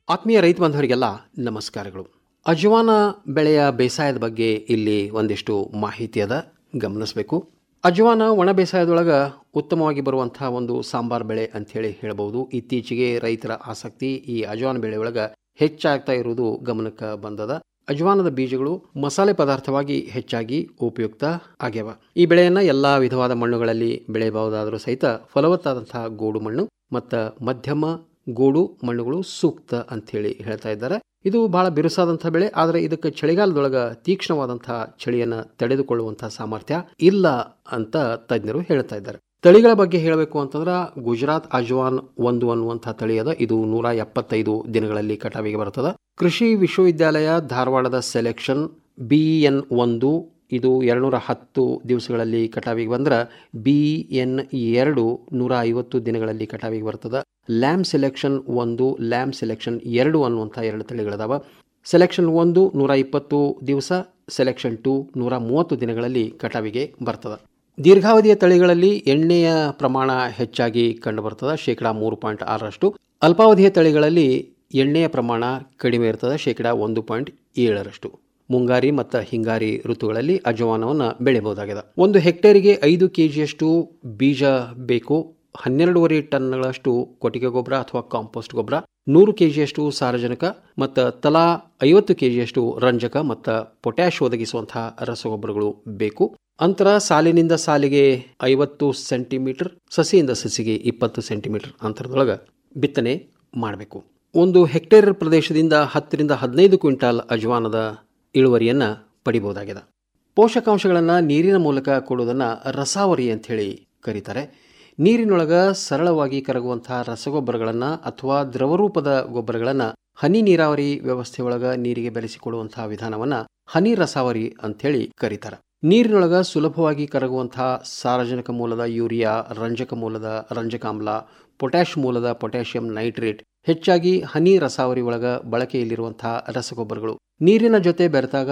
ಆತ್ಮೀಯ ರೈತ ಬಾಂಧವರಿಗೆಲ್ಲ ನಮಸ್ಕಾರಗಳು ಅಜವಾನ ಬೆಳೆಯ ಬೇಸಾಯದ ಬಗ್ಗೆ ಇಲ್ಲಿ ಒಂದಿಷ್ಟು ಮಾಹಿತಿ ಅದ ಗಮನಿಸಬೇಕು ಅಜವಾನ ಒಣ ಬೇಸಾಯದೊಳಗೆ ಉತ್ತಮವಾಗಿ ಬರುವಂತಹ ಒಂದು ಸಾಂಬಾರ್ ಬೆಳೆ ಅಂಥೇಳಿ ಹೇಳ್ಬೋದು ಇತ್ತೀಚೆಗೆ ರೈತರ ಆಸಕ್ತಿ ಈ ಅಜವಾನ ಬೆಳೆ ಒಳಗೆ ಹೆಚ್ಚಾಗ್ತಾ ಇರುವುದು ಗಮನಕ್ಕೆ ಬಂದದ ಅಜವಾನದ ಬೀಜಗಳು ಮಸಾಲೆ ಪದಾರ್ಥವಾಗಿ ಹೆಚ್ಚಾಗಿ ಉಪಯುಕ್ತ ಆಗ್ಯವ ಈ ಬೆಳೆಯನ್ನ ಎಲ್ಲಾ ವಿಧವಾದ ಮಣ್ಣುಗಳಲ್ಲಿ ಬೆಳೆಯಬಹುದಾದರೂ ಸಹಿತ ಫಲವತ್ತಾದಂತಹ ಗೋಡು ಮಣ್ಣು ಮತ್ತು ಮಧ್ಯಮ ಗೋಡು ಮಣ್ಣುಗಳು ಸೂಕ್ತ ಅಂಥೇಳಿ ಹೇಳ್ತಾ ಇದ್ದಾರೆ ಇದು ಬಹಳ ಬಿರುಸಾದಂಥ ಬೆಳೆ ಆದರೆ ಇದಕ್ಕೆ ಚಳಿಗಾಲದೊಳಗ ತೀಕ್ಷ್ಣವಾದಂತಹ ಚಳಿಯನ್ನು ತಡೆದುಕೊಳ್ಳುವಂತಹ ಸಾಮರ್ಥ್ಯ ಇಲ್ಲ ಅಂತ ತಜ್ಞರು ಹೇಳ್ತಾ ಇದ್ದಾರೆ ತಳಿಗಳ ಬಗ್ಗೆ ಹೇಳಬೇಕು ಅಂತಂದ್ರೆ ಗುಜರಾತ್ ಅಜ್ವಾನ್ ಒಂದು ಅನ್ನುವಂಥ ತಳಿ ಅದ ಇದು ನೂರ ಎಪ್ಪತ್ತೈದು ದಿನಗಳಲ್ಲಿ ಕಟಾವಿಗೆ ಬರ್ತದ ಕೃಷಿ ವಿಶ್ವವಿದ್ಯಾಲಯ ಧಾರವಾಡದ ಸೆಲೆಕ್ಷನ್ ಬಿ ಎನ್ ಒಂದು ಇದು ಎರಡುನೂರ ಹತ್ತು ದಿವಸಗಳಲ್ಲಿ ಕಟಾವಿಗೆ ಬಂದ್ರೆ ಬಿ ಎನ್ ಎರಡು ನೂರ ಐವತ್ತು ದಿನಗಳಲ್ಲಿ ಕಟಾವಿಗೆ ಬರ್ತದ ಲ್ಯಾಮ್ ಸೆಲೆಕ್ಷನ್ ಒಂದು ಲ್ಯಾಮ್ ಸೆಲೆಕ್ಷನ್ ಎರಡು ಅನ್ನುವಂಥ ಎರಡು ತಳಿಗಳದಾವ ಸೆಲೆಕ್ಷನ್ ಒಂದು ನೂರ ಇಪ್ಪತ್ತು ದಿವಸ ಸೆಲೆಕ್ಷನ್ ಟು ನೂರ ಮೂವತ್ತು ದಿನಗಳಲ್ಲಿ ಕಟಾವಿಗೆ ಬರ್ತದ ದೀರ್ಘಾವಧಿಯ ತಳಿಗಳಲ್ಲಿ ಎಣ್ಣೆಯ ಪ್ರಮಾಣ ಹೆಚ್ಚಾಗಿ ಕಂಡುಬರ್ತದೆ ಶೇಕಡಾ ಮೂರು ಪಾಯಿಂಟ್ ಆರರಷ್ಟು ಅಲ್ಪಾವಧಿಯ ತಳಿಗಳಲ್ಲಿ ಎಣ್ಣೆಯ ಪ್ರಮಾಣ ಕಡಿಮೆ ಇರ್ತದೆ ಶೇಕಡಾ ಒಂದು ಪಾಯಿಂಟ್ ಏಳರಷ್ಟು ಮುಂಗಾರಿ ಮತ್ತು ಹಿಂಗಾರಿ ಋತುಗಳಲ್ಲಿ ಅಜವಾನವನ್ನು ಬೆಳೆಯಬಹುದಾಗಿದೆ ಒಂದು ಹೆಕ್ಟೇರಿಗೆ ಐದು ಕೆ ಜಿಯಷ್ಟು ಬೀಜ ಬೇಕು ಹನ್ನೆರಡೂವರೆ ಟನ್ಗಳಷ್ಟು ಕೊಟ್ಟಿಗೆ ಗೊಬ್ಬರ ಅಥವಾ ಕಾಂಪೋಸ್ಟ್ ಗೊಬ್ಬರ ನೂರು ಕೆ ಜಿಯಷ್ಟು ಸಾರಜನಕ ಮತ್ತು ತಲಾ ಐವತ್ತು ಕೆ ಜಿಯಷ್ಟು ರಂಜಕ ಮತ್ತು ಪೊಟ್ಯಾಶ್ ಒದಗಿಸುವಂತಹ ರಸಗೊಬ್ಬರಗಳು ಬೇಕು ಅಂತರ ಸಾಲಿನಿಂದ ಸಾಲಿಗೆ ಐವತ್ತು ಸೆಂಟಿಮೀಟರ್ ಸಸಿಯಿಂದ ಸಸಿಗೆ ಇಪ್ಪತ್ತು ಸೆಂಟಿಮೀಟರ್ ಅಂತರದೊಳಗೆ ಬಿತ್ತನೆ ಮಾಡಬೇಕು ಒಂದು ಹೆಕ್ಟೇರ್ ಪ್ರದೇಶದಿಂದ ಹತ್ತರಿಂದ ಹದಿನೈದು ಕ್ವಿಂಟಾಲ್ ಅಜವಾನದ ಇಳುವರಿಯನ್ನು ಪಡಿಬಹುದಾಗಿದೆ ಪೋಷಕಾಂಶಗಳನ್ನು ನೀರಿನ ಮೂಲಕ ಕೊಡುವುದನ್ನು ರಸಾವರಿ ಅಂಥೇಳಿ ಕರೀತಾರೆ ನೀರಿನೊಳಗೆ ಸರಳವಾಗಿ ಕರಗುವಂತಹ ರಸಗೊಬ್ಬರಗಳನ್ನು ಅಥವಾ ದ್ರವರೂಪದ ಗೊಬ್ಬರಗಳನ್ನು ಹನಿ ನೀರಾವರಿ ವ್ಯವಸ್ಥೆಯೊಳಗೆ ನೀರಿಗೆ ಬೆರೆಸಿಕೊಡುವಂತಹ ವಿಧಾನವನ್ನು ಹನಿ ರಸಾವರಿ ಅಂಥೇಳಿ ಕರೀತಾರೆ ನೀರಿನೊಳಗೆ ಸುಲಭವಾಗಿ ಕರಗುವಂತಹ ಸಾರಜನಕ ಮೂಲದ ಯೂರಿಯಾ ರಂಜಕ ಮೂಲದ ರಂಜಕಾಮ್ಲ ಪೊಟ್ಯಾಶ್ ಮೂಲದ ಪೊಟ್ಯಾಷಿಯಂ ನೈಟ್ರೇಟ್ ಹೆಚ್ಚಾಗಿ ಹನಿ ರಸಾವರಿ ಒಳಗ ಬಳಕೆಯಲ್ಲಿರುವಂತಹ ರಸಗೊಬ್ಬರಗಳು ನೀರಿನ ಜೊತೆ ಬೆರೆತಾಗ